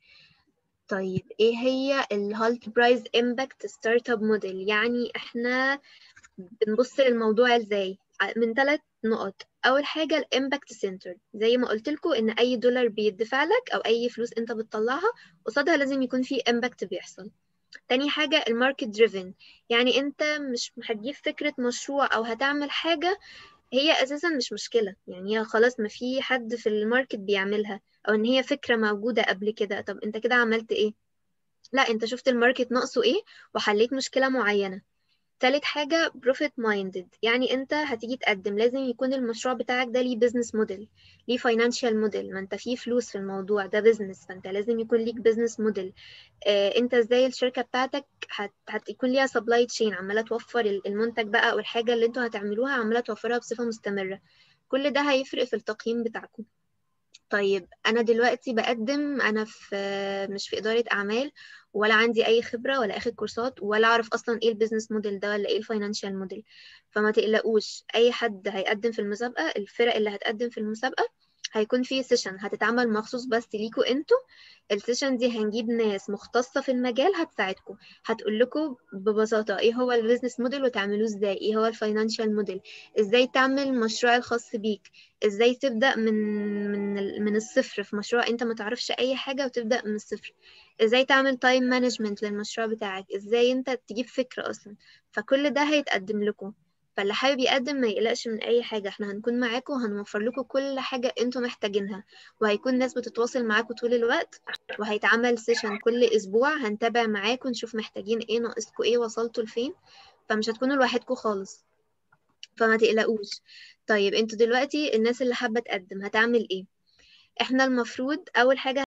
طيب ايه هي الهالت برايز امباكت ستارت اب موديل يعني احنا بنبص للموضوع ازاي من ثلاث نقط اول حاجه الامباكت سنتر زي ما قلت لكم ان اي دولار بيدفع لك او اي فلوس انت بتطلعها قصادها لازم يكون في امباكت بيحصل تاني حاجة الماركت دريفن يعني انت مش هتجيب فكرة مشروع او هتعمل حاجة هي اساسا مش مشكلة يعني هي خلاص ما في حد في الماركت بيعملها او ان هي فكرة موجودة قبل كده طب انت كده عملت ايه لا انت شفت الماركت ناقصه ايه وحليت مشكلة معينة تالت حاجة profit minded يعني انت هتيجي تقدم لازم يكون المشروع بتاعك ده ليه business model ليه financial model ما انت فيه فلوس في الموضوع ده business فانت لازم يكون ليك business model اه انت ازاي الشركة بتاعتك هت... هتكون ليها supply chain عمالة توفر المنتج بقى او الحاجة اللي انتوا هتعملوها عمالة توفرها بصفة مستمرة كل ده هيفرق في التقييم بتاعكم طيب انا دلوقتي بقدم انا في مش في اداره اعمال ولا عندي اي خبره ولا اخد كورسات ولا اعرف اصلا ايه البيزنس موديل ده ولا ايه الفاينانشال موديل فما تقلقوش اي حد هيقدم في المسابقه الفرق اللي هتقدم في المسابقه هيكون في سيشن هتتعمل مخصوص بس ليكوا انتوا السيشن دي هنجيب ناس مختصة في المجال هتساعدكم هتقول لكم ببساطة ايه هو البيزنس موديل وتعملوه ازاي ايه هو الفاينانشال موديل ازاي تعمل المشروع الخاص بيك ازاي تبدأ من من من الصفر في مشروع انت ما تعرفش اي حاجة وتبدأ من الصفر ازاي تعمل تايم مانجمنت للمشروع بتاعك ازاي انت تجيب فكرة اصلا فكل ده هيتقدم لكم فاللي حابب يقدم ما يقلقش من اي حاجه احنا هنكون معاكم وهنوفر لكم كل حاجه انتم محتاجينها وهيكون ناس بتتواصل معاكم طول الوقت وهيتعمل سيشن كل اسبوع هنتابع معاكم نشوف محتاجين ايه ناقصكم ايه وصلتوا لفين فمش هتكونوا لوحدكم خالص فما تقلقوش طيب انتوا دلوقتي الناس اللي حابه تقدم هتعمل ايه احنا المفروض اول حاجه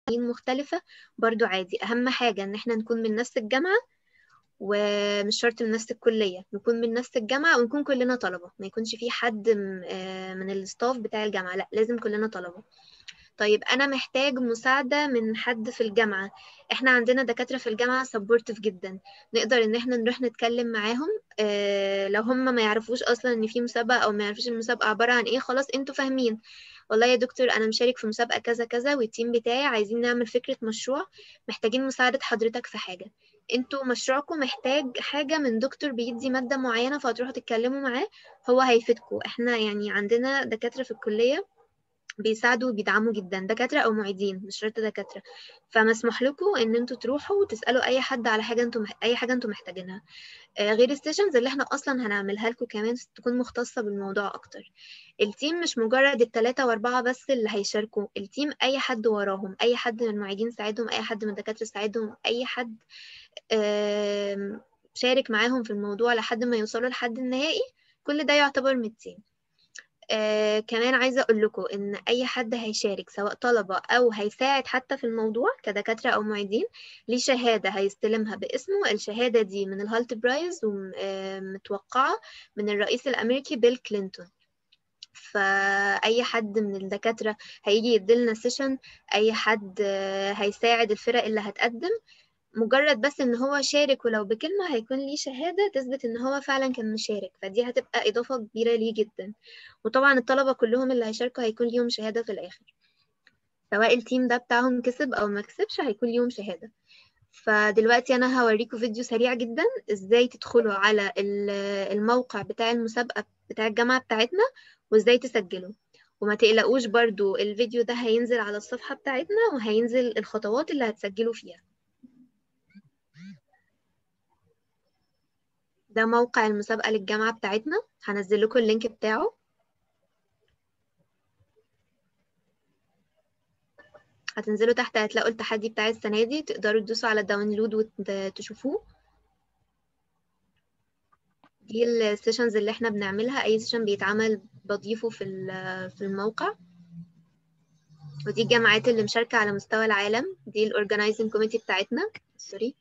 مختلفة برضو عادي أهم حاجة إن احنا نكون من نفس الجامعة ومش شرط من نفس الكلية نكون من نفس الجامعة ونكون كلنا طلبة ما يكونش في حد م- آه، من الستاف بتاع الجامعة لا لازم كلنا طلبة طيب أنا محتاج مساعدة من حد في الجامعة احنا عندنا دكاترة في الجامعة سبورتيف جدا نقدر ان احنا نروح نتكلم معاهم اه لو هم ما يعرفوش اصلا ان في مسابقة او ما يعرفوش المسابقة عبارة عن ايه خلاص انتوا فاهمين والله يا دكتور انا مشارك في مسابقة كذا كذا والتيم بتاعي عايزين نعمل فكرة مشروع محتاجين مساعدة حضرتك في حاجة انتوا مشروعكم محتاج حاجة من دكتور بيدي مادة معينة فهتروحوا تتكلموا معاه هو هيفيدكم احنا يعني عندنا دكاترة في الكلية بيساعدوا وبيدعموا جدا دكاترة أو معيدين مش شرط دكاترة فمسموح لكم إن انتوا تروحوا وتسألوا أي حد على حاجة انتوا مح... أي حاجة انتوا محتاجينها آه، غير السيشنز اللي احنا أصلا هنعملها لكم كمان تكون مختصة بالموضوع أكتر التيم مش مجرد التلاتة وأربعة بس اللي هيشاركوا التيم أي حد وراهم أي حد من المعيدين ساعدهم أي حد من الدكاترة ساعدهم أي حد آم، شارك معاهم في الموضوع لحد ما يوصلوا لحد النهائي كل ده يعتبر من التيم آه كمان عايزة أقول لكم إن أي حد هيشارك سواء طلبة أو هيساعد حتى في الموضوع كدكاترة أو معيدين ليه شهادة هيستلمها باسمه الشهادة دي من الهالت برايز ومتوقعة من الرئيس الأمريكي بيل كلينتون فأي حد من الدكاترة هيجي يديلنا سيشن أي حد آه، هيساعد الفرق اللي هتقدم مجرد بس ان هو شارك ولو بكلمة هيكون ليه شهادة تثبت ان هو فعلا كان مشارك فدي هتبقى اضافة كبيرة ليه جدا وطبعا الطلبة كلهم اللي هيشاركوا هيكون ليهم شهادة في الاخر سواء التيم ده بتاعهم كسب او ما كسبش هيكون ليهم شهادة فدلوقتي انا هوريكم فيديو سريع جدا ازاي تدخلوا على ال- الموقع بتاع المسابقة بتاع الجامعة بتاعتنا وازاي تسجلوا وما تقلقوش برضو الفيديو ده هينزل على الصفحة بتاعتنا وهينزل الخطوات اللي هتسجلوا فيها ده موقع المسابقة للجامعة بتاعتنا هنزل لكم اللينك بتاعه هتنزلوا تحت هتلاقوا التحدي بتاع السنة دي تقدروا تدوسوا على داونلود وتشوفوه دي السيشنز اللي احنا بنعملها اي سيشن بيتعمل بضيفه في ال- في الموقع ودي الجامعات اللي مشاركة على مستوى العالم دي الاورجنايزنج كوميتي بتاعتنا سوري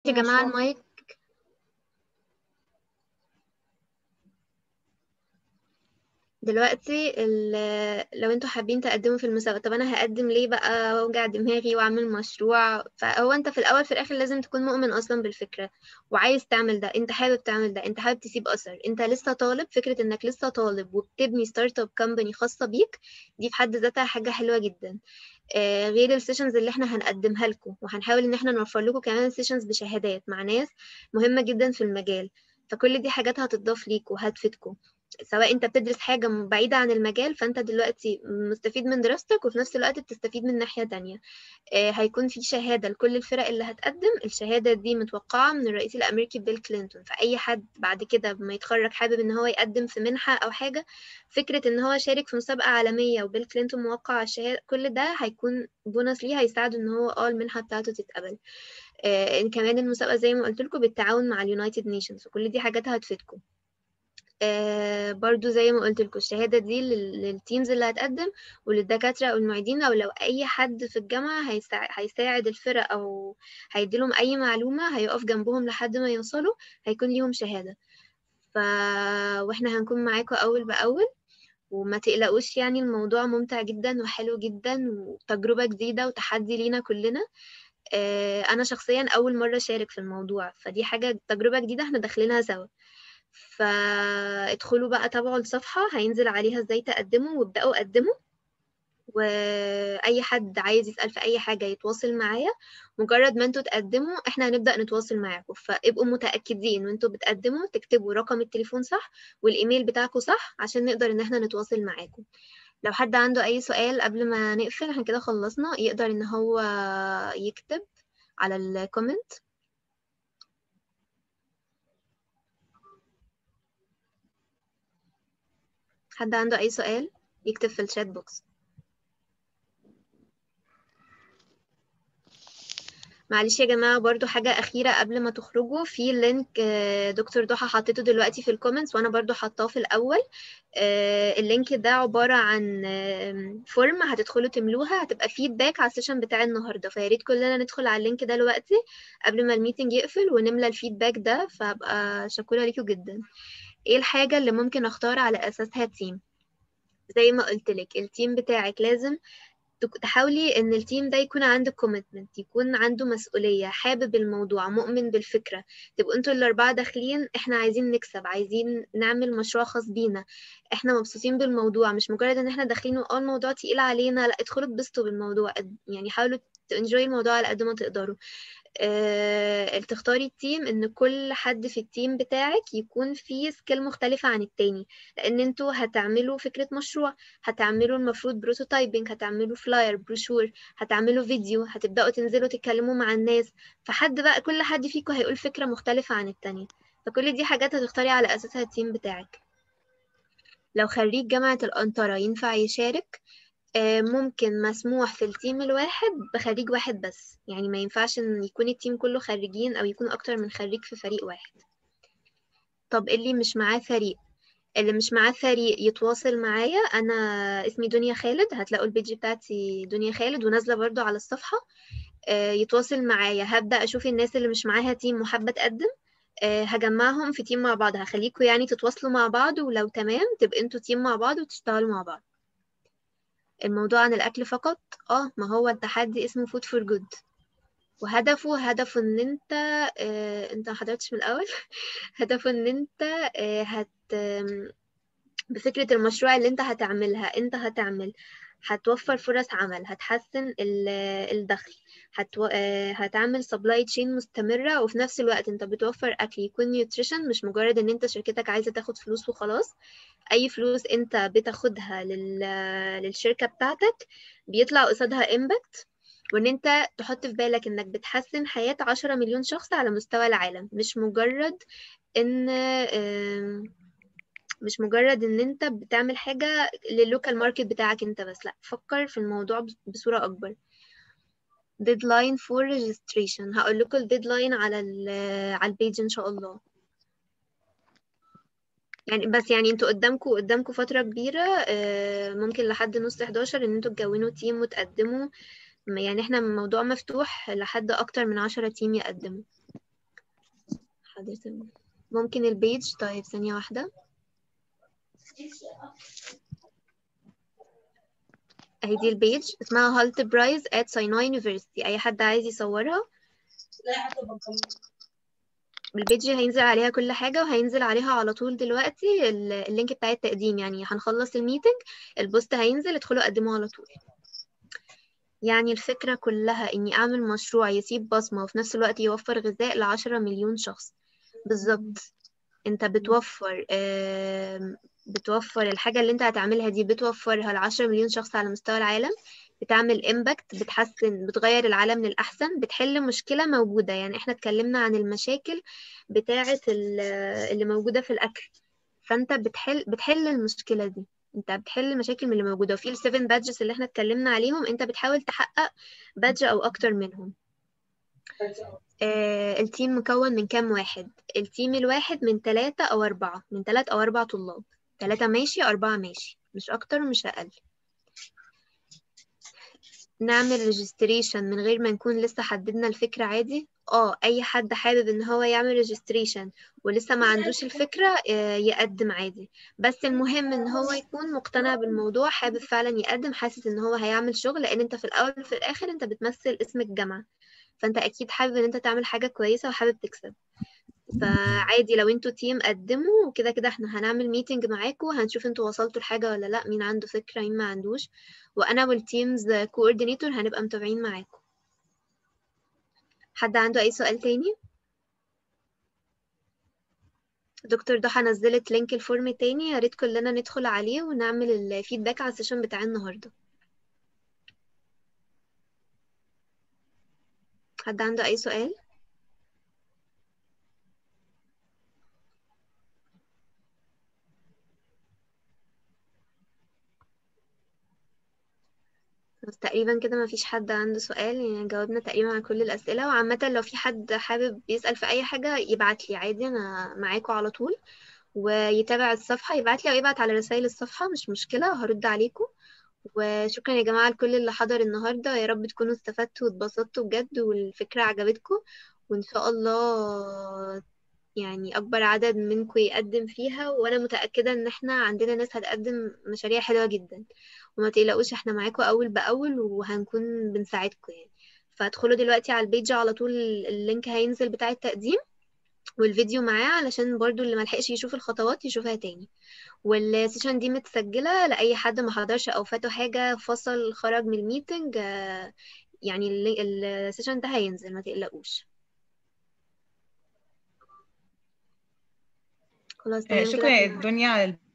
يا جماعة مشروع. المايك دلوقتي ال- لو انتوا حابين تقدموا في المسابقة طب انا هقدم ليه بقى واوجع دماغي واعمل مشروع فهو انت في الاول في الاخر لازم تكون مؤمن اصلا بالفكرة وعايز تعمل ده انت حابب تعمل ده انت حابب تسيب اثر انت لسه طالب فكرة انك لسه طالب وبتبني ستارت اب كومباني خاصة بيك دي في حد ذاتها حاجة حلوة جدا آه، غير السيشنز اللي احنا هنقدمها لكم وهنحاول ان احنا نوفر لكم كمان سيشنز بشهادات مع ناس مهمة جدا في المجال فكل دي حاجات هتضاف ليكوا وهتفيدكم سواء انت بتدرس حاجة بعيدة عن المجال فانت دلوقتي مستفيد من دراستك وفي نفس الوقت بتستفيد من ناحية تانية آه، هيكون في شهادة لكل الفرق اللي هتقدم الشهادة دي متوقعة من الرئيس الأمريكي بيل كلينتون فأي حد بعد كده ما يتخرج حابب إن هو يقدم في منحة أو حاجة فكرة إن هو شارك في مسابقة عالمية وبيل كلينتون موقع على الشهادة كل ده هيكون بونص ليه هيساعده إن هو اه المنحة بتاعته تتقبل آه، إن كمان المسابقة زي ما قلت لكم بالتعاون مع اليونايتد نيشنز وكل دي حاجات هتفيدكم آه، برضو زي ما قلت لكم الشهادة دي لل- للتيمز اللي هتقدم وللدكاترة أو المعيدين أو لو أي حد في الجامعة هيساعد, هيساعد الفرق أو هيديلهم أي معلومة هيقف جنبهم لحد ما يوصلوا هيكون ليهم شهادة ف... وإحنا هنكون معاكم أول بأول وما تقلقوش يعني الموضوع ممتع جدا وحلو جدا وتجربة جديدة وتحدي لينا كلنا آه، أنا شخصيا أول مرة أشارك في الموضوع فدي حاجة تجربة جديدة احنا داخلينها سوا فادخلوا بقى تابعوا الصفحة هينزل عليها ازاي تقدموا وابدأوا قدموا وأي حد عايز يسأل في أي حاجة يتواصل معايا مجرد ما انتوا تقدموا احنا هنبدأ نتواصل معاكم فابقوا متأكدين وانتوا بتقدموا تكتبوا رقم التليفون صح والإيميل بتاعكم صح عشان نقدر ان احنا نتواصل معاكم لو حد عنده أي سؤال قبل ما نقفل احنا كده خلصنا يقدر ان هو يكتب على الكومنت حد عنده أي سؤال يكتب في الشات بوكس معلش يا جماعة برضو حاجة أخيرة قبل ما تخرجوا في لينك آه، دكتور ضحى حطيته دلوقتي في الكومنتس وأنا برضو حطاه في الأول آه، اللينك ده عبارة عن آم، فورم هتدخلوا تملوها هتبقى فيدباك على السيشن بتاع النهاردة فياريت كلنا ندخل على اللينك ده دلوقتي قبل ما الميتنج يقفل ونملى الفيدباك ده فهبقى شكورة ليكوا جدا ايه الحاجة اللي ممكن اختار على أساسها تيم زي ما قلت لك التيم بتاعك لازم تك- تحاولي ان التيم ده يكون عنده كوميتمنت يكون عنده مسؤولية حابب الموضوع مؤمن بالفكرة تبقوا انتوا الاربعة داخلين احنا عايزين نكسب عايزين نعمل مشروع خاص بينا احنا مبسوطين بالموضوع مش مجرد ان احنا داخلين اه الموضوع تقيل علينا لا ادخلوا اتبسطوا بالموضوع قد- يعني حاولوا تنجوي الموضوع على قد ما تقدروا آه، تختاري التيم ان كل حد في التيم بتاعك يكون فيه سكيل مختلفة عن التاني لان انتوا هتعملوا فكرة مشروع هتعملوا المفروض بروتوتايبنج هتعملوا فلاير بروشور هتعملوا فيديو هتبدأوا تنزلوا تتكلموا مع الناس فحد بقى كل حد فيكم هيقول فكرة مختلفة عن التانية فكل دي حاجات هتختاري على أساسها التيم بتاعك لو خريج جامعة الأنطرة ينفع يشارك آه، ممكن مسموح في التيم الواحد بخريج واحد بس يعني ما ينفعش ان يكون التيم كله خريجين او يكون اكتر من خريج في فريق واحد طب اللي مش معاه فريق اللي مش معاه فريق يتواصل معايا انا اسمي دنيا خالد هتلاقوا البيج بتاعتي دنيا خالد ونازله برضو على الصفحه آه، يتواصل معايا هبدا اشوف الناس اللي مش معاها تيم وحابه تقدم آه، هجمعهم في تيم مع بعض هخليكوا يعني تتواصلوا مع بعض ولو تمام تبقى انتوا تيم مع بعض وتشتغلوا مع بعض الموضوع عن الأكل فقط اه ما هو التحدي اسمه فود فور جود وهدفه هدفه ان انت آه انت ما حضرتش من الاول هدفه ان انت آه هت آم، بفكرة المشروع اللي انت هتعملها انت هتعمل هتوفر فرص عمل هتحسن ال- الدخل هتو... آه، هتعمل سبلاي تشين مستمرة وفي نفس الوقت انت بتوفر اكل يكون نيوتريشن مش مجرد ان انت شركتك عايزة تاخد فلوس وخلاص اي فلوس انت بتاخدها لل... للشركة بتاعتك بيطلع قصادها امباكت وان انت تحط في بالك انك بتحسن حياة عشرة مليون شخص على مستوى العالم مش مجرد ان آم، مش مجرد ان انت بتعمل حاجة لللوكال ماركت بتاعك انت بس لا فكر في الموضوع بس- بصورة اكبر deadline for registration هقول لكم الديدلاين على ال على البيج ان شاء الله يعني بس يعني انتوا قدامكم قدامكم فترة كبيرة آه، ممكن لحد نص 11 ان انتوا تكونوا تيم وتقدموا م- يعني احنا الموضوع مفتوح لحد اكتر من 10 تيم يقدموا حاضر تمام ممكن البيج طيب ثانية واحدة اهي دي البيج اسمها هالت برايز at سيناي يونيفرسيتي اي حد عايز يصورها البيج هينزل عليها كل حاجة وهينزل عليها على طول دلوقتي ال- اللينك بتاع التقديم يعني هنخلص الميتنج البوست هينزل ادخلوا قدموا على طول يعني الفكرة كلها إني أعمل مشروع يسيب بصمة وفي نفس الوقت يوفر غذاء لعشرة مليون شخص بالظبط أنت بتوفر آم، بتوفر الحاجة اللي أنت هتعملها دي بتوفرها لعشرة مليون شخص على مستوى العالم بتعمل امباكت بتحسن بتغير العالم للأحسن بتحل مشكلة موجودة يعني احنا اتكلمنا عن المشاكل بتاعة ال- اللي موجودة في الأكل فأنت بتحل بتحل المشكلة دي انت بتحل المشاكل من اللي موجودة وفي السيفن بادجز اللي احنا اتكلمنا عليهم انت بتحاول تحقق بادج او اكتر منهم آه التيم مكون من كام واحد التيم الواحد من ثلاثة او اربعة من ثلاثة او اربع طلاب ثلاثة ماشي اربعة ماشي مش اكتر ومش اقل نعمل ريجستريشن من غير ما نكون لسه حددنا الفكرة عادي اه اي حد حابب ان هو يعمل ريجستريشن ولسه ما عندوش الفكرة آه، يقدم عادي بس المهم ان هو يكون مقتنع بالموضوع حابب فعلا يقدم حاسس ان هو هيعمل شغل لان انت في الاول وفي الاخر انت بتمثل اسم الجامعة فانت اكيد حابب ان انت تعمل حاجة كويسة وحابب تكسب فعادي لو انتوا تيم قدموا وكده كده احنا هنعمل ميتنج معاكم هنشوف انتوا وصلتوا لحاجة ولا لا مين عنده فكرة مين ما عندوش وانا والتيمز كوردينيتور هنبقى متابعين معاكم حد عنده اي سؤال تاني دكتور ضحى نزلت لينك الفورم تاني يا ريت كلنا ندخل عليه ونعمل الفيدباك على السيشن بتاع النهارده حد عنده اي سؤال بس تقريبا كده ما فيش حد عنده سؤال يعني جاوبنا تقريبا على كل الأسئلة وعامة لو في حد حابب يسأل في أي حاجة يبعت لي عادي أنا معاكم على طول ويتابع الصفحة يبعت لي أو يبعت على رسائل الصفحة مش مشكلة هرد عليكم وشكرا يا جماعة لكل اللي حضر النهاردة يا رب تكونوا استفدتوا واتبسطتوا بجد والفكرة عجبتكم وإن شاء الله يعني أكبر عدد منكم يقدم فيها وأنا متأكدة إن إحنا عندنا ناس هتقدم مشاريع حلوة جدا وما تقلقوش إحنا معاكم أول بأول وهنكون بنساعدكم يعني فادخلوا دلوقتي على البيج على طول اللينك هينزل بتاع التقديم والفيديو معاه علشان برضو اللي ملحقش يشوف الخطوات يشوفها تاني والسيشن دي متسجلة لأي حد ما حضرش أو فاته حاجة فصل خرج من الميتنج آه، يعني ال- السيشن ده هينزل ما تقلقوش خلاص آه، تمام شكرا كده يا احنا دنيا على ال-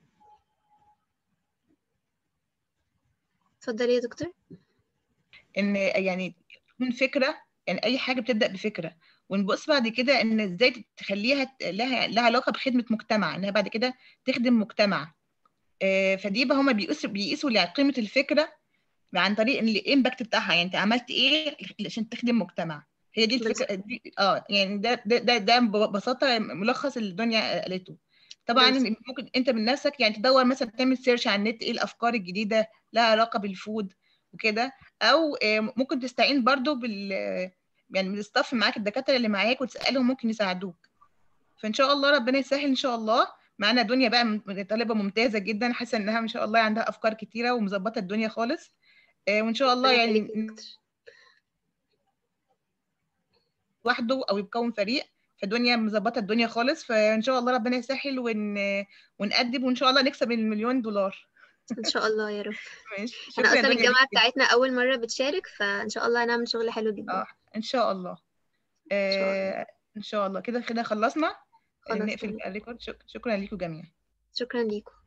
اتفضلي يا دكتور ان يعني تكون فكره يعني اي حاجه بتبدا بفكره ونبص بعد كده ان ازاي تخليها ت- لها لها علاقه بخدمه مجتمع انها بعد كده تخدم مجتمع آه، فدي بقى هما بيقيسوا بيقيسوا يعني قيمه الفكره عن طريق الامباكت بتاعها يعني انت عملت ايه عشان تخدم مجتمع هي دي بالظبط الفكره دي اه يعني ده ده ده, ده ببساطه ملخص اللي الدنيا قالته طبعا بالظبط ممكن انت من نفسك يعني تدور مثلا تعمل سيرش على النت ايه الافكار الجديده لها علاقه بالفود وكده او آه، ممكن تستعين برضو بال يعني من الستاف معاك الدكاتره اللي معاك وتسالهم ممكن يساعدوك فان شاء الله ربنا يسهل ان شاء الله معانا دنيا بقى م- طالبه ممتازه جدا حاسه انها ان شاء الله عندها افكار كتيره ومظبطه الدنيا خالص آه، وان شاء الله ربنا يخليك يعني يا دكتور لوحده او يكون فريق فالدنيا مظبطه الدنيا خالص فان شاء الله ربنا يسهل ون... ونقدم وان شاء الله نكسب المليون دولار ان شاء الله يا رب ماشي انا شكرا يا اصلا دنيا الجامعة ليك جدا بتاعتنا اول مرة بتشارك فان شاء الله هنعمل شغل حلو جدا اه ان شاء الله ان شاء الله آه ان شاء الله كده كده خلصنا آه، خلاص نقفل تمام بقى الريكورد شك... شكرا لكم جميعا شكرا ليكم